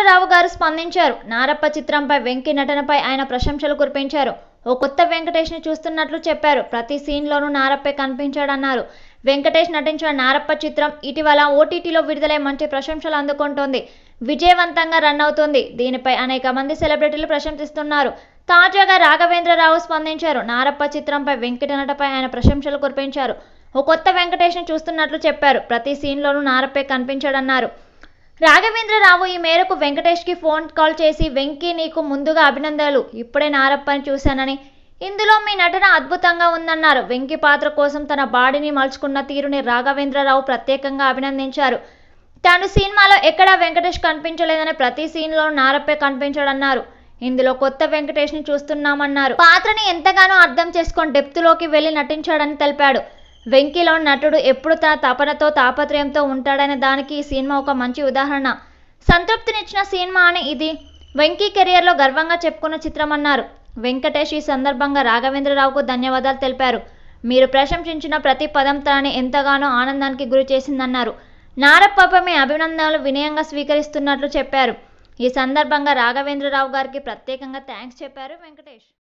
రాఘవేంద్రరావు గారు స్పందించారు నారప్ప చిత్రంపై వెంకీ నటనపై ఆయన ప్రశంసలు కురిపించారు ఓ కొత్త వెంకటేష్ ని చూస్తున్నట్లు చెప్పారు ప్రతి సీన్ లోనూ నారప్పే కనిపించాడన్నారు వెంకటేష్ నటించిన నారప్ప చిత్రం ఇటీవల ఓటీటీలో విడుదలై మంచి ప్రశంసలు అందుకుంటోంది విజయవంతంగా రన్ అవుతుంది దీనిపై అనేక మంది సెలబ్రిటీలు ప్రశంసిస్తున్నారు తాజాగా రాఘవేంద్రరావు స్పందించారు నారప్ప చిత్రంపై వెంకట నటపై ఆయన ప్రశంసలు కురిపించారు ఓ కొత్త వెంకటేష్ ని చూస్తున్నట్లు చెప్పారు ప్రతి సీన్లోనూ నారప్పే కనిపించాడన్నారు రాఘవేంద్రరావు ఈ మేరకు వెంకటేష్కి ఫోన్ కాల్ చేసి వెంకీ నీకు ముందుగా అభినందనలు ఇప్పుడే నారప్పని చూశానని ఇందులో మీ నటన అద్భుతంగా ఉందన్నారు వెంకీ పాత్ర కోసం తన బాడీని మలుచుకున్న తీరుని రాఘవేంద్రరావు ప్రత్యేకంగా అభినందించారు తాను సినిమాలో ఎక్కడా వెంకటేష్ కనిపించలేదని ప్రతి సీన్లో నారప్పే కనిపించాడన్నారు ఇందులో కొత్త వెంకటేష్ని చూస్తున్నామన్నారు పాత్రని ఎంతగానో అర్థం చేసుకొని డెప్త్లోకి వెళ్ళి నటించాడని తెలిపాడు వెంకీలో నటుడు ఎప్పుడు తన తపనతో తాపత్రయంతో ఉంటాడనే దానికి ఈ సినిమా ఒక మంచి ఉదాహరణ సంతృప్తినిచ్చిన సినిమా అని ఇది వెంకీ కెరియర్లో గర్వంగా చెప్పుకున్న చిత్రం అన్నారు వెంకటేష్ ఈ సందర్భంగా రాఘవేంద్రరావుకు ధన్యవాదాలు తెలిపారు మీరు ప్రశంసించిన ప్రతి పదం తనని ఎంతగానో ఆనందానికి గురి చేసిందన్నారు నారప్పపై మీ అభినందనలు వినయంగా స్వీకరిస్తున్నట్లు చెప్పారు ఈ సందర్భంగా రాఘవేంద్రరావు గారికి ప్రత్యేకంగా థ్యాంక్స్ చెప్పారు వెంకటేష్